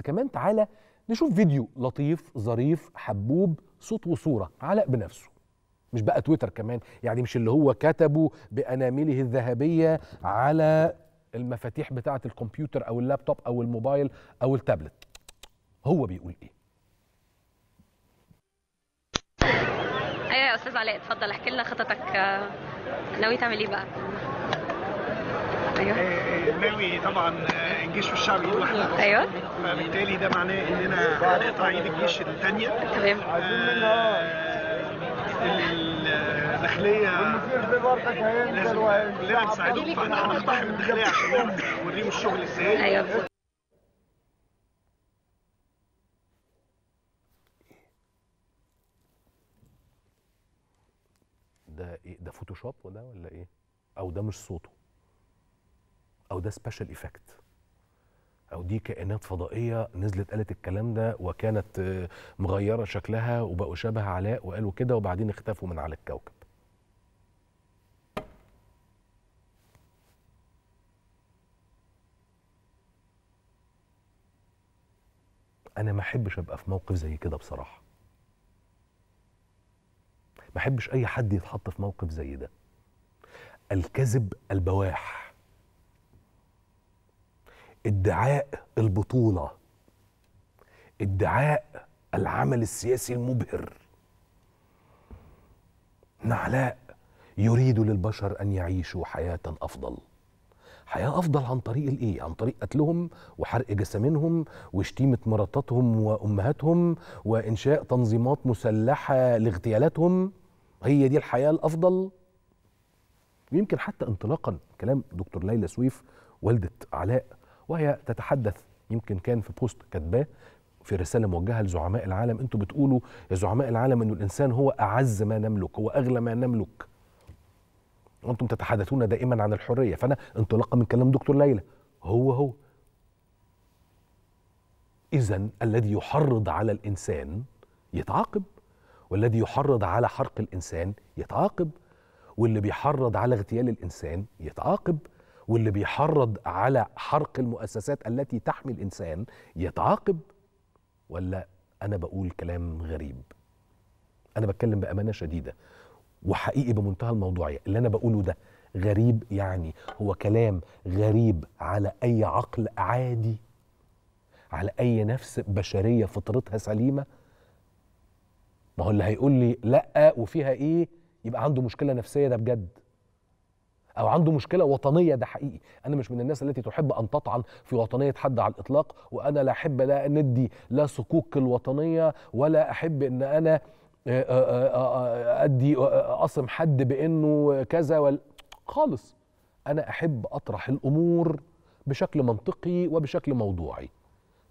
كمان تعالى نشوف فيديو لطيف ظريف حبوب صوت وصوره علاء بنفسه مش بقى تويتر كمان يعني مش اللي هو كتبه بانامله الذهبيه على المفاتيح بتاعه الكمبيوتر او اللابتوب او الموبايل او التابلت هو بيقول ايه ايوه يا استاذ علاء اتفضل احكي لنا خططك آه، ناوي تعمل ايه بقى ايوه آه، ناوي طبعا آه، الجيش والشعب ايد واحده ايوه فبالتالي ده معناه اننا هنقطع ايد الجيش الثانيه تمام الداخليه لازم كلنا نساعدهم فاحنا هنقتحم الداخليه عشان نوريهم الشغل ازاي ايوه بالظبط. ده ايه ده فوتوشوب وده ولا ايه او ده مش صوته او ده سبيشال ايفكت او دي كائنات فضائيه نزلت قالت الكلام ده وكانت آه، مغيره شكلها وبقوا شبه علاء وقالوا كده وبعدين اختفوا من على الكوكب انا ما احبش ابقى في موقف زي كده بصراحه ما احبش اي حد يتحط في موقف زي ده الكذب البواح ادعاء البطوله ادعاء العمل السياسي المبهر نعلاء يريد للبشر ان يعيشوا حياه افضل حياه افضل عن طريق الايه عن طريق قتلهم وحرق جسامينهم وشتيمه مراتاتهم وامهاتهم وانشاء تنظيمات مسلحه لاغتيالاتهم هي دي الحياه الافضل ويمكن حتى انطلاقا كلام دكتور ليلى سويف والده علاء وهي تتحدث يمكن كان في بوست كاتباه في رساله موجهه لزعماء العالم انتوا بتقولوا يا زعماء العالم انه الانسان هو اعز ما نملك هو اغلى ما نملك وانتم تتحدثون دائما عن الحريه فانا انطلاقا من كلام دكتور ليلى هو هو اذا الذي يحرض على الانسان يتعاقب والذي يحرض على حرق الانسان يتعاقب واللي بيحرض على اغتيال الانسان يتعاقب واللي بيحرض على حرق المؤسسات التي تحمي الانسان يتعاقب ولا انا بقول كلام غريب انا بتكلم بامانه شديده وحقيقي بمنتهى الموضوعيه اللي انا بقوله ده غريب يعني هو كلام غريب على اي عقل عادي على اي نفس بشريه فطرتها سليمه ما هو اللي هيقول لي لا وفيها ايه يبقى عنده مشكله نفسيه ده بجد او عنده مشكله وطنيه ده حقيقي انا مش من الناس التي تحب ان تطعن في وطنيه حد على الاطلاق وانا لا احب لا ندي لا صكوك الوطنيه ولا احب ان انا آه، آه، آه، ادي اقسم حد بانه كذا ولا خالص انا احب اطرح الامور بشكل منطقي وبشكل موضوعي